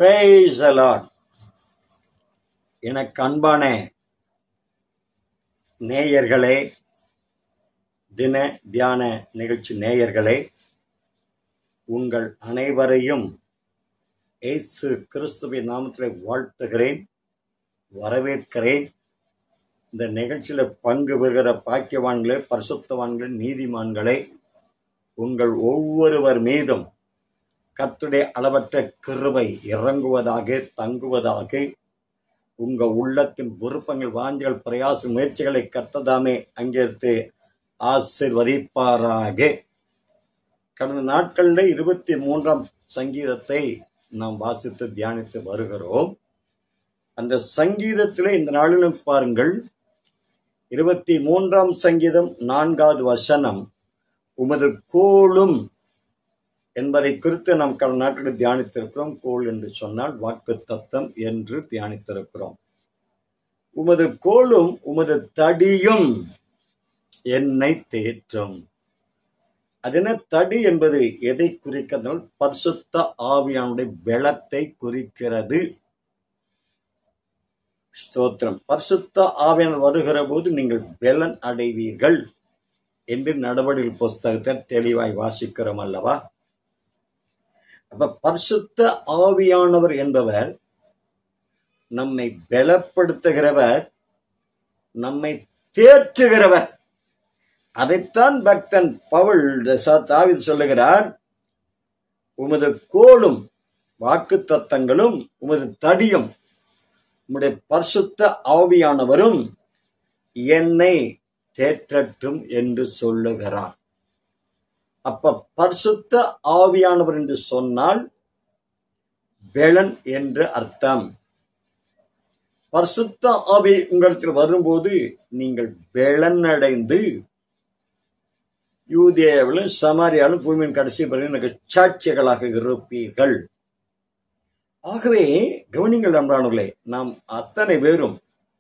Praise the Lord. எனக்கு அன்பான நேயர்களே தின தியான நிகழ்ச்சி நேயர்களே உங்கள் அனைவரையும் இயேசு கிறிஸ்துவின் நாமத்தில் வாழ்த்துகிறேன் வரவேற்கிறேன் இந்த நிகழ்ச்சியில பங்கு பெறுகிற பாக்கியவான்களே பரிசுத்தவான்களே நீதிமான்களே உங்கள் ஒவ்வொருவர் மீதும் கர்த்தருடைய அளவற்ற கிருபை இறங்குவதாக தங்குவதாக உங்க உள்ளத்தின் விருப்பங்கள் வாஞ்சிகள் பிரயாச முயற்சிகளை கர்த்ததாமே அங்கேற்று ஆசிர்வதிப்பாராக கடந்த நாட்களில் இருபத்தி மூன்றாம் சங்கீதத்தை நாம் வாசித்து தியானித்து வருகிறோம் அந்த சங்கீதத்திலே இந்த நாளிலும் பாருங்கள் இருபத்தி மூன்றாம் சங்கீதம் நான்காவது வசனம் உமது கோலும் என்பதை குறித்து நாம் கடந்த நாட்களில் தியானித்திருக்கிறோம் கோல் என்று சொன்னால் வாக்கு தத்தம் என்று தியானித்திருக்கிறோம் உமது கோலும் உமது தடியும் என்னை தேற்றும் அது என்ன தடி என்பது எதை குறிக்கிறதால் பரிசுத்த ஆவியானுடைய பெலத்தை குறிக்கிறது ஸ்தோத்திரம் பரிசுத்த ஆவியான் வருகிற போது நீங்கள் பெலன் அடைவீர்கள் என்று நடவடிக்கை புஸ்தகத்தை தெளிவாய் வாசிக்கிறோம் அல்லவா அப்ப பரிசுத்த ஆவியானவர் என்பவர் நம்மை பலப்படுத்துகிறவர் நம்மை தேற்றுகிறவர் அதைத்தான் பக்தன் பவுல் தாவிது சொல்லுகிறார் உமது கோலும் வாக்கு தத்தங்களும் உமது தடியும் உம்முடைய பரிசுத்த ஆவியானவரும் என்னை தேற்றட்டும் என்று சொல்லுகிறார் அப்ப பரிசுத்த ஆவியானவர் என்று சொன்னால் பெலன் என்று அர்த்தம் பரிசுத்த ஆவி உங்களிடத்தில் வரும்போது நீங்கள் பெலனடைந்து யூதேவிலும் சமாரியாலும் பூமியின் கடைசி பிறகு சாட்சிகளாக இருப்பீர்கள் ஆகவே கவனிங்கள் நண்பர்களே நாம் அத்தனை பேரும்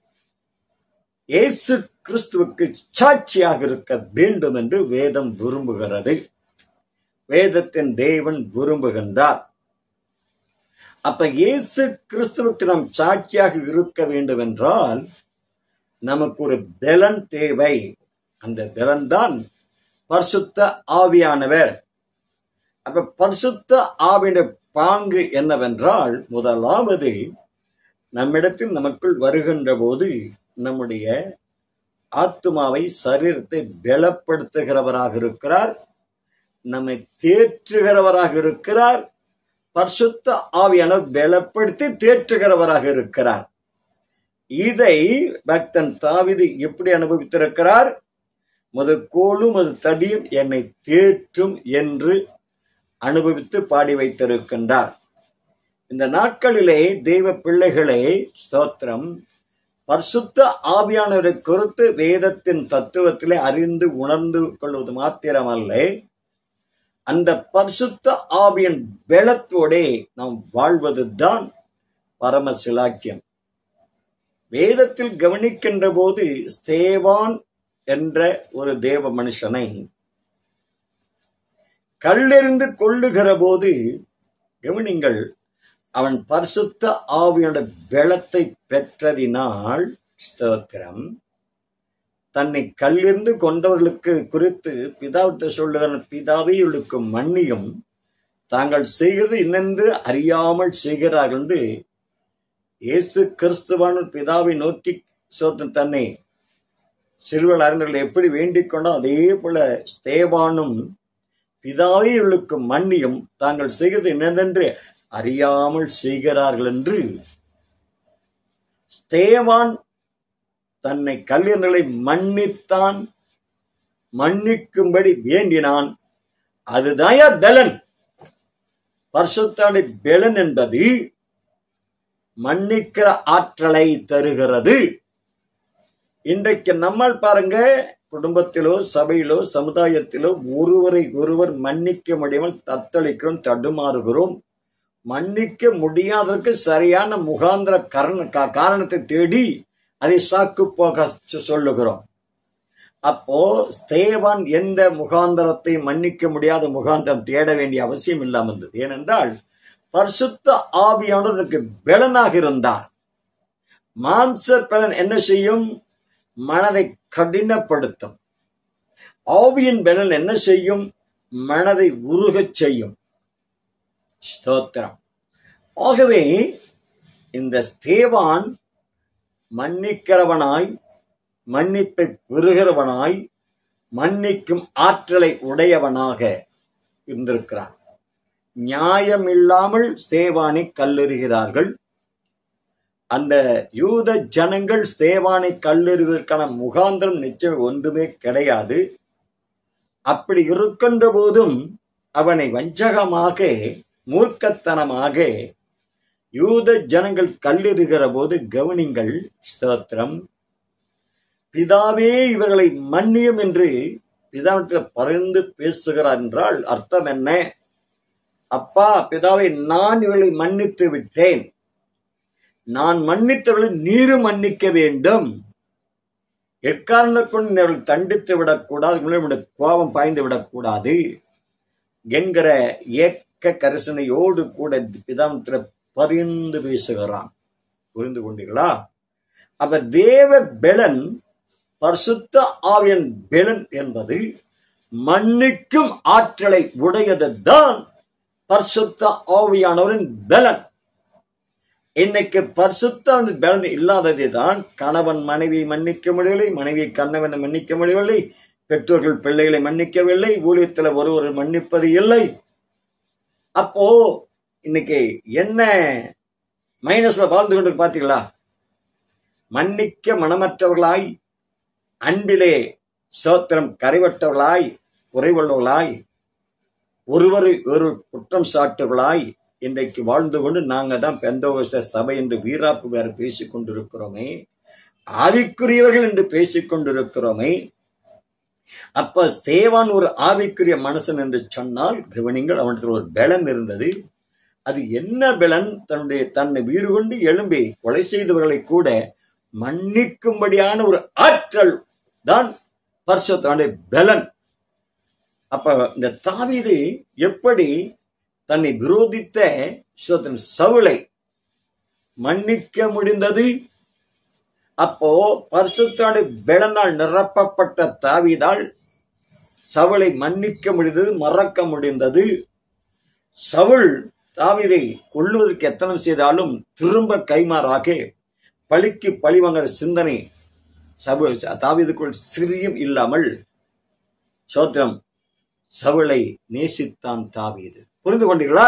இயேசு கிறிஸ்துவுக்கு சாட்சியாக இருக்க வேண்டும் என்று வேதம் விரும்புகிறது வேதத்தின் தேவன் விரும்புகின்றார் அப்ப இயேசு கிறிஸ்துவுக்கு நாம் சாட்சியாக இருக்க வேண்டும் என்றால் நமக்கு ஒரு பலன் தேவை அந்த பலன் தான் பரிசுத்த ஆவியானவர் அப்ப பரிசுத்த ஆவியுடைய பாங்கு என்னவென்றால் முதலாவது நம்மிடத்தில் நமக்குள் வருகின்ற போது நம்முடைய ஆத்மாவை சரீரத்தை பலப்படுத்துகிறவராக இருக்கிறார் நம்மை தேற்றுகிறவராக இருக்கிறார் பரிசுத்த ஆவியானவர் பலப்படுத்தி தேற்றுகிறவராக இருக்கிறார் இதை பக்தன் தாவிது எப்படி அனுபவித்திருக்கிறார் மது கோலும் அது தடியும் என்னை தேற்றும் என்று அனுபவித்து பாடி வைத்திருக்கின்றார் இந்த நாட்களிலே தெய்வ பிள்ளைகளே ஸ்தோத்திரம் பரிசுத்த ஆவியானவரை குறித்து வேதத்தின் தத்துவத்திலே அறிந்து உணர்ந்து கொள்வது மாத்திரமல்ல அந்த பரிசுத்த ஆவியின் பெலத்தோடே நாம் வாழ்வதுதான் பரம சிலாக்கியம் வேதத்தில் கவனிக்கின்ற போது ஸ்தேவான் என்ற ஒரு தேவ மனுஷனை கல்லெறிந்து கொள்ளுகிற போது கவனிங்கள் அவன் பரிசுத்த ஆவியோட பெலத்தை பெற்றதினால் ஸ்தோத்திரம் தன்னை கல்லிருந்து கொண்டவர்களுக்கு குறித்து பிதாவிட்ட சொல்லுகிற பிதாவே இவளுக்கு மன்னியும் தாங்கள் செய்கிறது இன்னென்று அறியாமல் செய்கிறார்கள் என்று இயேசு கிறிஸ்துவான பிதாவை நோக்கி சோத்தன் தன்னை சிறுவல் அறிஞர்கள் எப்படி வேண்டிக் கொண்டோ அதே போல ஸ்தேவானும் பிதாவே இவளுக்கு மன்னியும் தாங்கள் செய்கிறது என்னதென்று அறியாமல் செய்கிறார்கள் என்று ஸ்தேவான் தன்னை கல்லீரர்களை மன்னித்தான் மன்னிக்கும்படி வேண்டினான் அதுதான் பெலன் பரிசுத்தாடி பெலன் என்பது மன்னிக்கிற ஆற்றலை தருகிறது இன்றைக்கு நம்மால் பாருங்க குடும்பத்திலோ சபையிலோ சமுதாயத்திலோ ஒருவரை ஒருவர் மன்னிக்க முடியாமல் தத்தளிக்கிறோம் தடுமாறுகிறோம் மன்னிக்க முடியாததற்கு சரியான முகாந்திர கரண காரணத்தை தேடி அதை சாக்கு போக சொல்லுகிறோம் அப்போ ஸ்தேவான் எந்த முகாந்தரத்தை மன்னிக்க முடியாத முகாந்தரம் தேட வேண்டிய அவசியம் இல்லாமல் இருந்தது ஏனென்றால் பரிசுத்த ஆவியானவருக்கு பலனாக இருந்தார் மாம்ச பலன் என்ன செய்யும் மனதை கடினப்படுத்தும் ஆவியின் பலன் என்ன செய்யும் மனதை உருகச் செய்யும் ஸ்தோத்திரம் ஆகவே இந்த ஸ்தேவான் மன்னிக்கிறவனாய் மன்னிப்பை பெறுகிறவனாய் மன்னிக்கும் ஆற்றலை உடையவனாக இருந்திருக்கிறான் நியாயம் இல்லாமல் ஸ்தேவானை கல்லெறுகிறார்கள் அந்த யூத ஜனங்கள் ஸ்தேவானை கல்லெறிவதற்கான முகாந்திரம் நிச்சயம் ஒன்றுமே கிடையாது அப்படி இருக்கின்ற போதும் அவனை வஞ்சகமாக மூர்க்கத்தனமாக யூத ஜனங்கள் கல்லெறுகிற போது கவனிங்கள் ஸ்தோத்திரம் பிதாவே இவர்களை மன்னியும் என்று பிதாவிடத்தில் பரிந்து பேசுகிறார் என்றால் அர்த்தம் என்ன அப்பா பிதாவை நான் இவர்களை மன்னித்து விட்டேன் நான் மன்னித்தவர்களை நீரும் மன்னிக்க வேண்டும் எக்காரண கொண்டு அவர்கள் தண்டித்து விடக்கூடாது முன்னாடி கோபம் பாய்ந்து விடக்கூடாது என்கிற ஏக்க கரிசனையோடு கூட பிதாமத்தில் பரிந்து பேசுகிறான் புரிந்து கொண்டீர்களா அப்ப தேவ பெலன் பரிசுத்த ஆவியன் பெலன் என்பது மன்னிக்கும் ஆற்றலை உடையது தான் பரிசுத்த ஆவியானவரின் பலன் இன்னைக்கு பரிசுத்த பலன் இல்லாததே தான் கணவன் மனைவியை மன்னிக்க முடியவில்லை மனைவி கணவனை மன்னிக்க முடியவில்லை பெற்றோர்கள் பிள்ளைகளை மன்னிக்கவில்லை ஊழியத்தில் ஒருவர் மன்னிப்பது இல்லை அப்போ இன்னைக்கு என்ன மைனஸ்ல வாழ்ந்து கொண்டு பாத்தீங்களா மன்னிக்க மனமற்றவர்களாய் அன்பிலே சோத்திரம் கரைவட்டவர்களாய் குறைவுள்ளவர்களாய் ஒருவரை ஒரு குற்றம் சாட்டுவர்களாய் இன்றைக்கு வாழ்ந்து கொண்டு நாங்க தான் பெந்தோகஸ்த சபை என்று வீராப்பு வேற பேசிக் கொண்டிருக்கிறோமே ஆவிக்குரியவர்கள் என்று பேசிக் கொண்டிருக்கிறோமே அப்ப தேவான் ஒரு ஆவிக்குரிய மனுஷன் என்று சொன்னால் கவனிங்கள் அவனத்தில் ஒரு பலன் இருந்தது அது என்ன பலன் தன்னுடைய தன்னை வீறு கொண்டு எழும்பி கொலை செய்தவர்களை கூட மன்னிக்கும்படியான ஒரு ஆற்றல் தான் பரிசுத்தானுடைய பலன் அப்ப இந்த தாவீது எப்படி தன்னை விரோதித்த சுதன் சவுளை மன்னிக்க முடிந்தது அப்போ பரிசுத்தாடு பெலனால் நிரப்பப்பட்ட தாவிதால் சவுளை மன்னிக்க முடிந்தது மறக்க முடிந்தது சவுள் தாவிதை கொள்ளுவதற்கு எத்தனை செய்தாலும் திரும்ப கைமாறாக பழிக்கு பழிவாங்கிற சிந்தனை சவு தாவிதுக்குள் சிறியும் இல்லாமல் சோத்திரம் சவுளை நேசித்தான் தாவீது புரிந்து கொண்டீர்களா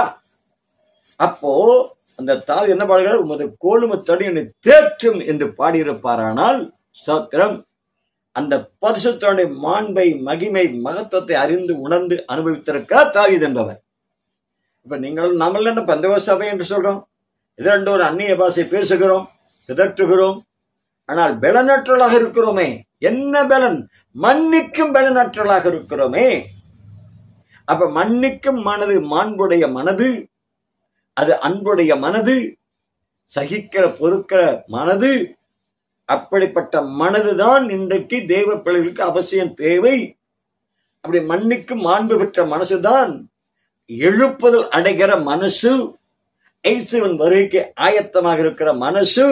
அப்போ அந்த தாவி என்ன பாடுகிறார் உமது கோலும தடி என்னை தேற்றும் என்று பாடியிருப்பாரானால் சோத்திரம் அந்த பரிசுத்தனுடைய மாண்பை மகிமை மகத்துவத்தை அறிந்து உணர்ந்து அனுபவித்திருக்கிறார் தாவீது என்பவர் இப்ப நீங்கள் நம்மள என்ன பந்தவ சபை என்று சொல்றோம் இது ரெண்டு ஒரு அந்நிய பாஷை பேசுகிறோம் பிதற்றுகிறோம் ஆனால் பலனற்றலாக இருக்கிறோமே என்ன பலன் மன்னிக்கும் பலனற்றலாக இருக்கிறோமே அப்ப மன்னிக்கும் மனது மாண்புடைய மனது அது அன்புடைய மனது சகிக்கிற பொறுக்கிற மனது அப்படிப்பட்ட மனதுதான் இன்றைக்கு தேவ பிள்ளைகளுக்கு அவசியம் தேவை அப்படி மன்னிக்கும் மாண்பு பெற்ற மனசுதான் எழுப்புதல் அடைகிற மனசு ஐசுவன் வருகைக்கு ஆயத்தமாக இருக்கிற மனசு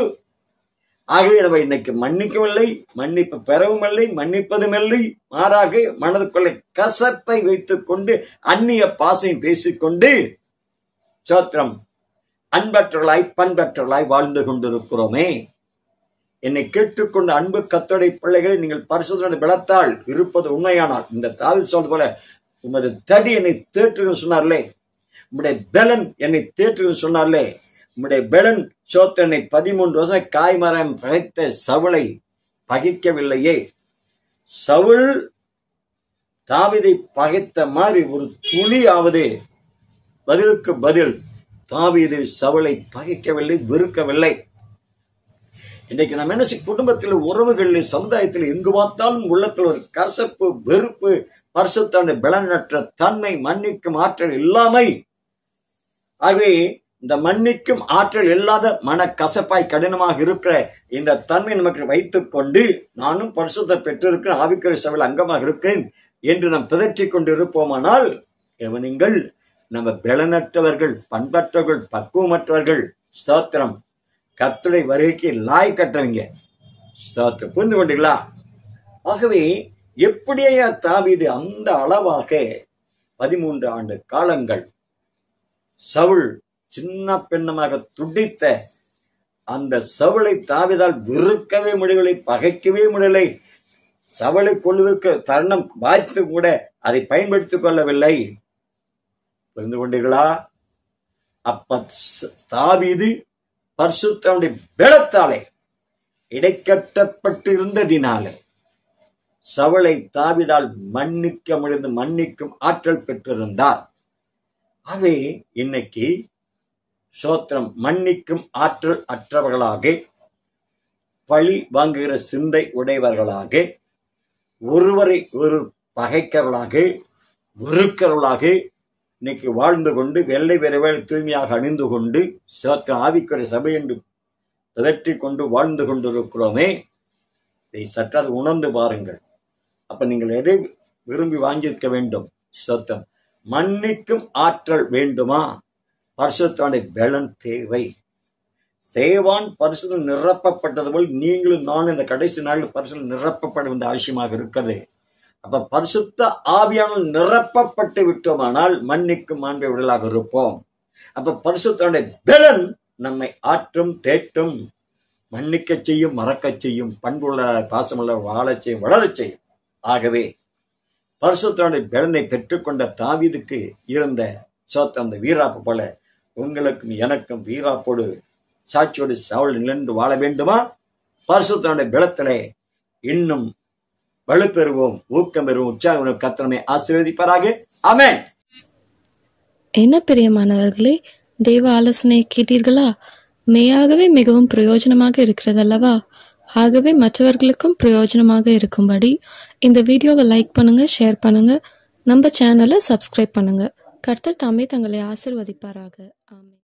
ஆகவே நம்ம இன்னைக்கு மன்னிக்கவில்லை மன்னிப்பு பெறவும் இல்லை மன்னிப்பதும் இல்லை மாறாக மனதுக்குள்ளே கசப்பை வைத்துக் கொண்டு அந்நிய பாசையும் பேசிக்கொண்டு சோத்திரம் அன்பற்றவர்களாய் பண்பற்றவர்களாய் வாழ்ந்து கொண்டிருக்கிறோமே என்னை கேட்டுக்கொண்ட அன்பு கத்தோடை பிள்ளைகளை நீங்கள் பரிசுத்தனை பலத்தால் இருப்பது உண்மையானால் இந்த தாவில் சொல்றது போல உமது தடி என்னை தேற்றுன்னு சொன்னார்லே உம்முடைய பெலன் என்னை தேற்றுன்னு சொன்னார்லே உம்முடைய பெலன் சோத்தனை பதிமூன்று வருஷம் காய்மரம் பகைத்த சவுளை பகைக்கவில்லையே சவுள் தாவிதை பகைத்த மாதிரி ஒரு துளியாவது பதிலுக்கு பதில் தாவீது சவளை பகைக்கவில்லை வெறுக்கவில்லை இன்னைக்கு நம்ம என்ன செய்ய- குடும்பத்தில் உறவுகளில் சமுதாயத்தில் எங்கு பார்த்தாலும் உள்ளத்தில் ஒரு கசப்பு வெறுப்பு பரிசுத்தான பலனற்ற தன்மை மன்னிக்கும் ஆற்றல் இல்லாமை ஆகவே இந்த மன்னிக்கும் ஆற்றல் இல்லாத மன கசப்பாய் கடினமாக இருக்கிற இந்த தன்மை நமக்கு வைத்துக் கொண்டு நானும் பரிசுத்த பெற்றிருக்கிறேன் ஆவிக்குரிய சபையில் அங்கமாக இருக்கிறேன் என்று நாம் பிதற்றிக் கொண்டு இருப்போமானால் கவனிங்கள் நம்ம பலனற்றவர்கள் பண்பற்றவர்கள் பக்குவமற்றவர்கள் ஸ்தோத்திரம் கத்துடை வருகைக்கு லாய் கட்டுறவங்க ஸ்தோத்திரம் புரிந்து கொண்டீங்களா ஆகவே எப்படியா தாவீது அந்த அளவாக பதிமூன்று ஆண்டு காலங்கள் சவுல் சின்ன பெண்ணமாக துடித்த அந்த சவுளை தாவிதால் வெறுக்கவே முடியவில்லை பகைக்கவே முடியலை சவளை கொள்வதற்கு தருணம் வாய்த்து கூட அதை பயன்படுத்திக் கொள்ளவில்லை புரிந்து கொண்டீர்களா அப்ப ஸ்- தாவீது பரிசுத்தனுடைய பலத்தாலே இடைக்கட்டப்பட்டிருந்ததினாலே சவளை தாவிதால் மன்னிக்க முடிந்து மன்னிக்கும் ஆற்றல் பெற்றிருந்தார் ஆகவே இன்னைக்கு சோத்திரம் மன்னிக்கும் ஆற்றல் அற்றவர்களாக பழி வாங்குகிற சிந்தை உடையவர்களாக ஒருவரை ஒரு பகைக்கிறவர்களாக வெறுக்கிறவர்களாக இன்னைக்கு வாழ்ந்து கொண்டு வெள்ளை விரைவில் தூய்மையாக அணிந்து கொண்டு சோத்திரம் ஆவிக்குறை சபை என்று பிதற்றிக் கொண்டு வாழ்ந்து கொண்டிருக்கிறோமே இதை சற்றாது உணர்ந்து பாருங்கள் அப்ப நீங்கள் எதை விரும்பி வாங்கியிருக்க வேண்டும் சத்தம் மன்னிக்கும் ஆற்றல் வேண்டுமா பரிசுத்தானை பலன் தேவை தேவான் பரிசுத்தம் நிரப்பப்பட்டது போல் நீங்களும் நானும் இந்த கடைசி நாளில் பரிசுத்தம் நிரப்பப்பட வேண்டிய அவசியமாக இருக்கிறது அப்ப பரிசுத்த ஆவியானல் நிரப்பப்பட்டு விட்டோமானால் மன்னிக்கும் மாண்பை விடலாக இருப்போம் அப்ப பரிசுத்தானுடைய பலன் நம்மை ஆற்றும் தேற்றும் மன்னிக்கச் செய்யும் மறக்கச் செய்யும் பண்புள்ள பாசமுள்ள வாழச் செய்யும் வளரச் செய்யும் ஆகவே பரிசுத்தனுடைய பலனை பெற்றுக்கொண்ட தாவீதுக்கு இருந்த சோத்த அந்த வீராப்பு போல உங்களுக்கும் எனக்கும் வீராப்போடு சாட்சியோடு சவல் நின்று வாழ வேண்டுமா பரிசுத்தனுடைய பலத்திலே இன்னும் வலுப்பெறுவோம் ஊக்கம் பெறுவோம் உற்சாகம் கத்தனமே ஆசீர்வதிப்பாராக ஆமென் என்ன பிரியமானவர்களே தெய்வ ஆலோசனையை கேட்டீர்களா மெய்யாகவே மிகவும் பிரயோஜனமாக இருக்கிறதல்லவா ஆகவே மற்றவர்களுக்கும் பிரயோஜனமாக இருக்கும்படி இந்த வீடியோவை லைக் பண்ணுங்க ஷேர் பண்ணுங்க நம்ம சேனலை சப்ஸ்கிரைப் பண்ணுங்க கர்த்தர் தாமே தங்களை ஆசிர்வதிப்பாராக ஆமென்